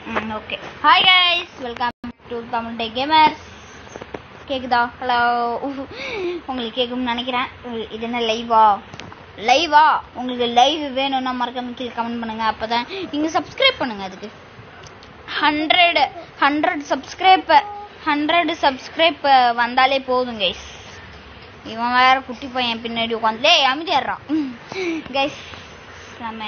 ம் okay hi guys welcome to Tamil day gamers கேக்குதா hello உங்களுக்கு கேட்கும்னு நினைக்கிறேன் இது என்ன லைவா லைவா உங்களுக்கு லைவ் வேணும்னா மறக்காம கீழே கமெண்ட் பண்ணுங்க அப்பதான் நீங்க சப்ஸ்கிரைப் பண்ணுங்க அதுக்கு hundred hundred subscribe hundred subscribe வந்தாலே போதும் கைஸ் இவன் வேற குட்டி பையன் பின்னாடி உட்காந்து டேய் அமைதியாடுறான் கைஸ் நம்ம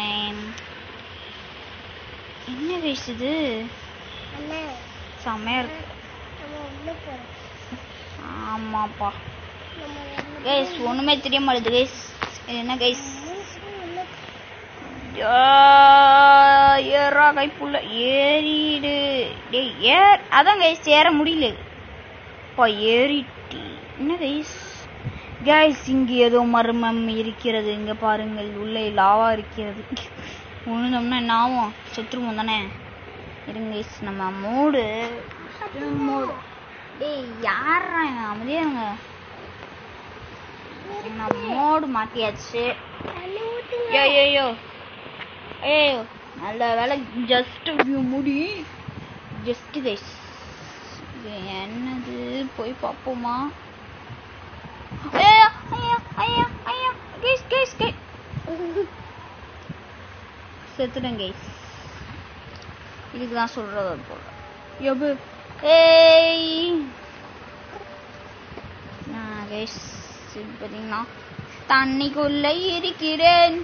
என்ன கைஸ் இது அண்ணா செம்மையா இருக்கு நம்ம உள்ள போறோம் ஆமாப்பா நம்ம கைஸ் ஒண்ணுமே தெரிய மாட்டேது கைஸ் என்ன கைஸ் உள்ள ஏறா கைப்புள்ள ஏறிடு டேய் ஏர் அதான் கைஸ் ஏற முடியல பா ஏறிட்டி என்ன கைஸ் கைஸ் இங்கு ஏதோ மர்மம் இருக்கிறது இங்க பாருங்கள் உள்ளே லாவா இருக்கிறது உழுந்தோம்னா என்ன ஆகும் செத்துருவோம் தானே இருங்க கைஸ் நம்ம மூடு மூடு டேய் யாரா இவன் அமைதியா இருங்க நம்ம மோடு மாத்தியாச்சு தண்ணி ஊத்துங்க ஐயோ ஐயோ நல்ல வேலை ஜஸ்ட் முடி ஜஸ்ட் கைஸ் என்னது போய் பார்ப்போமா ஐயா ஐயா ஐயா ஐயா கைஸ் கைஸ் கைஸ் செத்துட்டேன் கைஸ் இதுக்கு தான் சொல்றது போல எபு ஏய் நான் கைஸ் பார்த்தீங்கன்னா தண்ணிக்குள்ள இருக்கிறேன்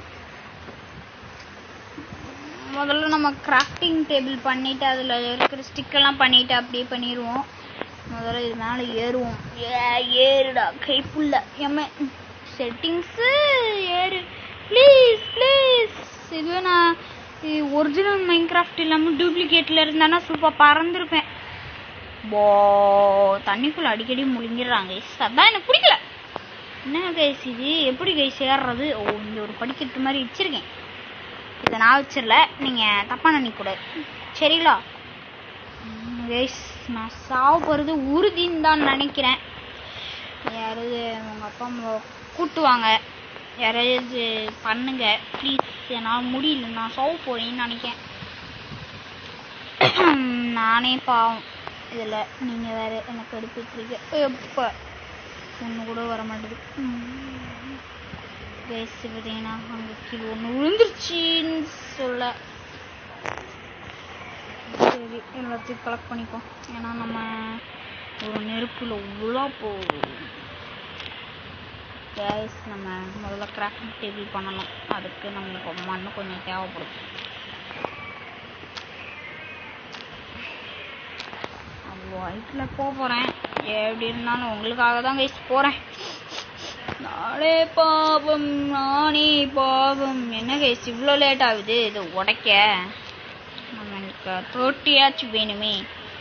முதல்ல நம்ம கிராஃப்டிங் டேபிள் பண்ணிட்டு அதில் இருக்கிற ஸ்டிக்கெல்லாம் பண்ணிட்டு அப்படியே பண்ணிடுவோம் முதல்ல இது மேலே ஏறுவோம் ஏ ஏறுடா கைப்புள்ள எம்ம செட்டிங்ஸு ஏறு ப்ளீஸ் ப்ளீஸ் இதுவே நான் ஒரிஜினல் மைண்ட் கிராஃப்ட் இல்லாமல் டூப்ளிகேட்டில் இருந்தானா சூப்பர் பறந்துருப்பேன் போ தண்ணிக்குள்ள அடிக்கடி முழுங்கிடுறாங்க அதான் எனக்கு பிடிக்கல என்ன கைஸ் இது எப்படி கைஸ் ஏறுறது ஓ இங்க ஒரு படிக்கட்டு மாதிரி வச்சிருக்கேன் இதை நான் வச்சிடல நீங்க தப்பா நினைக்கூடாது சரிங்களா கைஸ் நான் சாவ போறது உறுதின்னு தான் நினைக்கிறேன் யாராவது உங்க அப்பா அம்மா கூட்டுவாங்க யாராவது பண்ணுங்க ப்ளீஸ் என்னால் முடியல நான் சாவ போறேன்னு நினைக்கிறேன் நானே பாவம் இதுல நீங்க வேற எனக்கு எடுத்துக்கிறீங்க எப்ப ஒன்று கூட வர மாட்டேது கேஸ் பார்த்தீங்கன்னா அங்கே கீழே ஒன்று விழுந்துருச்சின்னு சொல்ல சரி எல்லாத்தையும் கலெக்ட் பண்ணிப்போம் ஏன்னா நம்ம ஒரு நெருப்புல உள்ள போகும் கேஸ் நம்ம முதல்ல கிராஃப்டிங் டேபிள் பண்ணணும் அதுக்கு நம்மளுக்கு மண்ணு கொஞ்சம் தேவைப்படும் ஒயிட்டில் போக போகிறேன் எப்படி இருந்தாலும் உங்களுக்காக தான் கைஸ் போகிறேன் நாளே பாவம் நானே பாவம் என்ன கைஸ் இவ்வளோ லேட் ஆகுது இது உடைக்க நம்மளுக்கு தொட்டியாச்சும் வேணுமே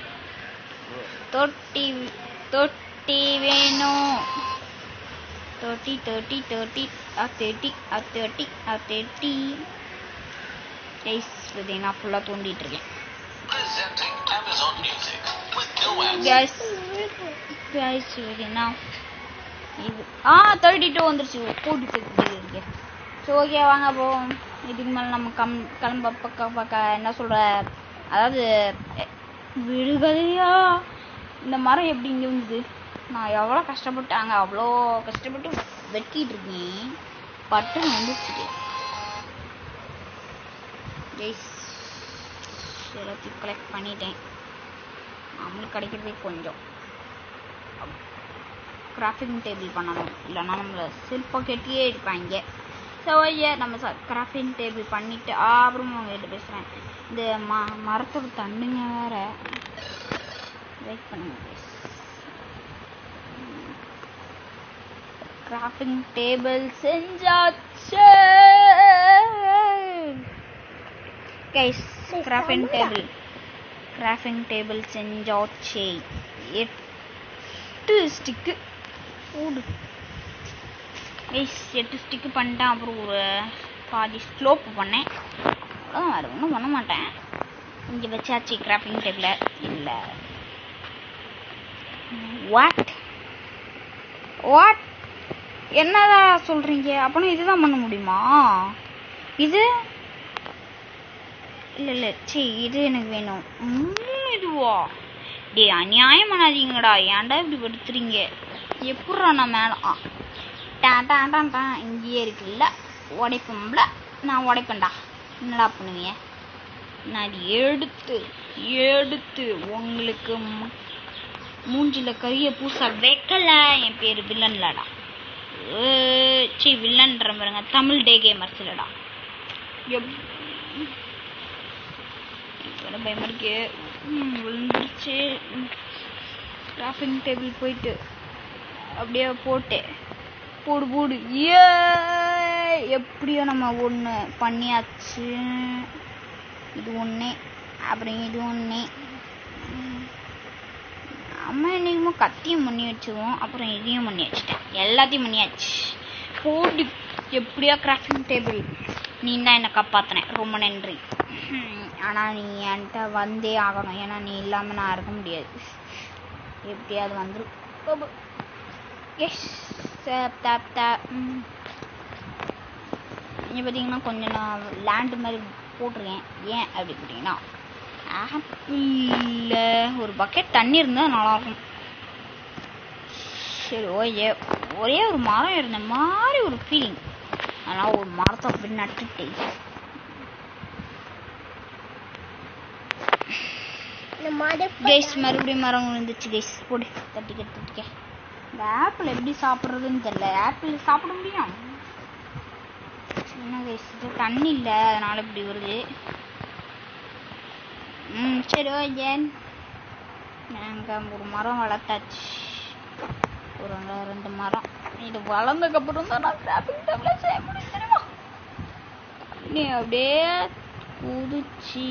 தொட்டி தொட்டி வேணும் தொட்டி தொட்டி தொட்டி ஆ தேட்டி ஆ தேட்டி ஆ தேட்டி கைஸ் பார்த்தீங்கன்னா ஃபுல்லாக தோண்டிட்டு இருக்கேன் Presenting Amazon Music with no ads. கேஸ் கேஸ் பார்த்தீங்கன்னா இது ஆ தேர்ட்டி டூ வந்துருச்சு போட்டு இருக்கு ஸோ ஓகே வாங்க போவோம் இதுக்கு மேலே நம்ம கம் கிளம்ப பக்க பக்க என்ன சொல்ற அதாவது எ- விடுகதையா இந்த மரம் எப்படி இங்கே வந்தது நான் எவ்வளோ கஷ்டப்பட்டாங்க அவ்வளோ கஷ்டப்பட்டு வெட்டிட்டு இருக்கேன் பட்டுன்னு வந்துச்சு ஜெய்ஸ் எல்லாத்தையும் கலெக்ட் பண்ணிட்டேன் நம்மளுக்கு கிடைக்கிறதே கொஞ்சம் கிராஃப்டிங் டேபிள் பண்ணணும் இல்லைன்னா நம்மளை சில்பம் கெட்டியே இருப்பாங்க ஸோ ஐயா நம்ம கிராஃப்டிங் டேபிள் பண்ணிட்டு ஆ, அப்புறம் உங்ககிட்ட பேசுகிறேன் இந்த ம மரத்தோட தண்டுங்க வேற வெயிட் பண்ணுங்க கிராஃப்டிங் டேபிள் செஞ்சாச்சு guys crafting table crafting table செஞ்சாச்சு எட்டு ஸ்டிக்கு ஓடு கைஸ் எட்டு ஸ்டிக்கு பண்ணிட்டேன் அப்புறம் ஒரு பாதி ஸ்லோப் பண்ணேன் அவ்வளோதான் வேறு ஒன்றும் பண்ண மாட்டேன் இங்கே வச்சாச்சு கிராஃப்டிங் டேபிளை இல்லை வாட் வாட் என்னடா சொல்கிறீங்க அப்போனா இதுதான் பண்ண முடியுமா இது இல்லை இல்லை சீ இது எனக்கு வேணும் மூணு இதுவா டேய் அநியாயம் பண்ணாதீங்கடா ஏன்டா இப்படி படுத்துறீங்க எப்பட்றா நான் மேலே ஆ டான் டான் டான் டான் இங்கேயே இருக்குல்ல உடைப்போம்ல நான் உடைப்பேன்டா என்னடா பண்ணுவீங்க நான் இது எடுத்து எடுத்து உங்களுக்கு மு- மூஞ்சில கரிய பூச வைக்கல என் பேர் வில்லன்லடா சி வில்லன்ற பாருங்க தமிழ் டே கேமர்ஸ் இல்லடா எப் வேற பயமா இருக்கே ம், விழுந்துருச்சு கிராஃபிங் டேபிள் போயிட்டு அப்படியே போட்டு போடு போடு ஏ எப்படியோ நம்ம ஒன்று பண்ணியாச்சு இது ஒன்று அப்புறம் இது ஒன்று அம்மா என்னைக்குமோ கத்தியும் பண்ணி வச்சுருவோம் அப்புறம் இதையும் பண்ணி வச்சுட்டேன் எல்லாத்தையும் பண்ணியாச்சு போடு எப்படியோ கிராஃபிங் டேபிள் நீ தான் என்னை காப்பாத்தின ரொம்ப நன்றி ஹம், ஆனா நீ என்கிட்ட வந்தே ஆகணும் ஏன்னா நீ இல்லாம நான் இருக்க முடியாது எப்படியாவது வந்துடும் எஸ் டேப் டேப் இங்கே பார்த்தீங்கன்னா கொஞ்சம் நான் லேண்டு மாதிரி போட்டிருக்கேன் ஏன் அப்படி பார்த்தீங்கன்னா ஆப்பிளில் ஒரு பக்கெட் தண்ணி இருந்தால் நல்லாயிருக்கும் சரி ஓகே ஒரே ஒரு மரம் இருந்த மாதிரி ஒரு ஃபீலிங் அதனால் ஒரு மரத்தை அப்படி நட்டுட்டு இந்த மாடு கைஸ் மறுபடியும் மரம் விழுந்துச்சு கைஸ் போடு தட்டிக்க தட்டிக்க இந்த ஆப்பிள் எப்படி சாப்பிட்றதுன்னு தெரியல ஆப்பிள் சாப்பிட முடியும் சின்ன கைஸ் இது தண்ணி இல்லை அதனால இப்படி வருது ம் சரி ஓகே நாங்கள் ஒரு மரம் வளர்த்தாச்சு ஒரு ரெண்டு- ரெண்டு மரம் இது வளர்ந்ததுக்கப்புறம் தான் நான் கிராஃபிக் டேபிள் செய்ய முடியும் தெரியுமா நீ அப்படியே குதிச்சு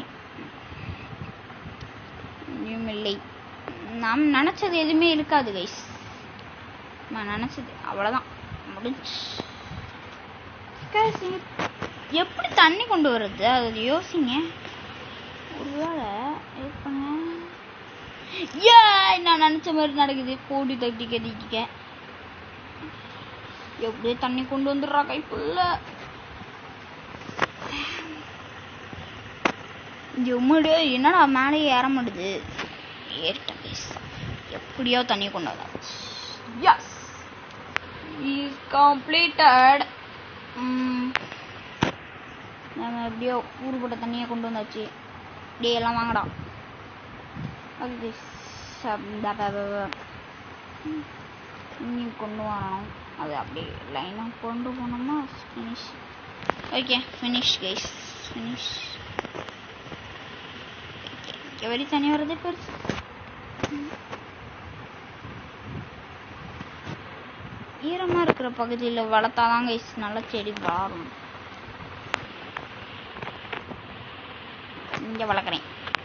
ஒன்றும் இல்லை நாம் நினச்சது எதுவுமே இருக்காது கைஸ் நான் நினச்சது அவ்வளோதான் முடிஞ்சு Guys, நீங்க எப்படி தண்ணி கொண்டு வர்றது அது யோசிங்க ஒருவேளை இருப்பாங்க ஏ நான் நினச்ச மாதிரி நடக்குது போடி தட்டி கட்டிக்க எப்படியே தண்ணி கொண்டு வந்துடுறா கை ஃபுல்லாக எம்முடு என்னடா மேலே ஏற மாட்டுது ஏறிட்டேன் கைஸ் எப்படியோ தண்ணி கொண்டு வந்தா எஸ் இஸ் கம்ப்ளீட்டட் நம்ம எப்படியோ ஊருப்பட்ட தண்ணியை கொண்டு வந்தாச்சு டே எல்லாம் வாங்கடா அது தண்ணி கொண்டு வரணும் அது அப்படியே லைனாக கொண்டு போனோம்னா finish okay finish guys finish every தண்ணி வருது பெருசு ஈரமா இருக்கிற பகுதியில் வளர்த்தாதான் கைஸ் நல்லா செடி வளரும் இங்க வளர்க்குறேன்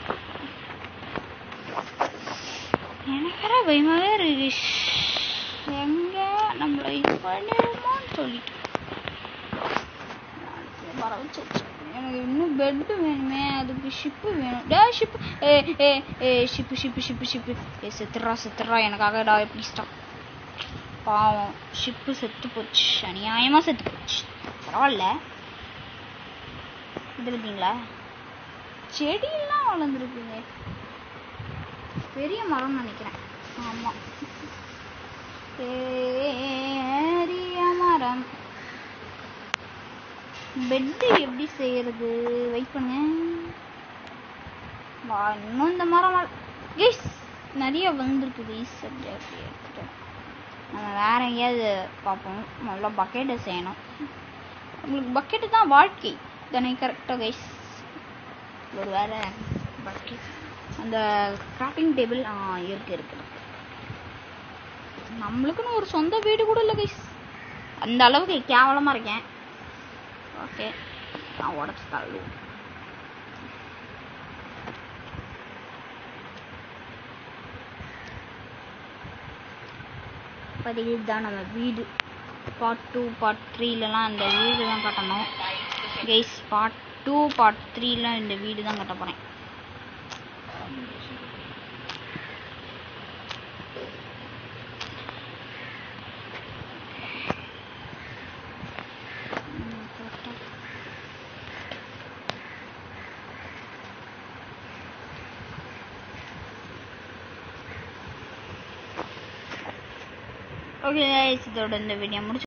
எனக்கு வேற பயமாவே இருக்கு எங்க நம்மள இது பண்ணிடுமோன்னு சொல்லிட்டு வர வச்சு எனக்கு இன்னும் பெட்டு வேணுமே அதுக்கு ஷிப்பு வேணும் டே ஷிப்பு ஏ ஏ ஏ ஷிப்பு ஷிப்பு ஷிப்பு ஷிப்பு ஏ செத்துறா செத்துறா எனக்காக டா ப்ளீஸ்டா பாவம் ஷிப்பு செத்து போச்சு அநியாயமா செத்து போச்சு பரவாயில்ல இது பார்த்தீங்களா செடியெல்லாம் வளர்ந்துருக்குங்க பெரிய மரம்னு நினைக்கிறேன் ஆமா பெரிய மரம் பெட்டு எப்படி செய்யறது வெயிட் பண்ணுங்க வா இன்னும் இந்த மரம் கைஸ் நிறைய வந்திருக்கு கைஸ் அப்படி அப்படி எடுத்துட்டு நம்ம வேற எங்கேயாவது பார்ப்போம் முதல்ல பக்கெட்டை செய்யணும் உங்களுக்கு பக்கெட்டு தான் வாழ்க்கை தானே கரெக்டாக கைஸ் ஒரு வேற பக்கெட் அந்த கிராஃபிங் டேபிள் இருக்கு இருக்கு இருக்கு. நம்மளுக்குன்னு ஒரு சொந்த வீடு கூட இல்லை கைஸ் அந்த அளவுக்கு கேவலமாக இருக்கேன் ஓகே நான் உடச்சி தள்ளுவோம் இப்போதைக்கு இதுதான் நம்ம வீடு பார்ட் டூ பார்ட் த்ரீலலாம் இந்த வீடு தான் கட்டணும் கைஸ் பார்ட் டூ பார்ட் த்ரீல இந்த வீடு தான் கட்ட போகிறேன் ஓகே இதோட இந்த வீடியோ முடிச்சு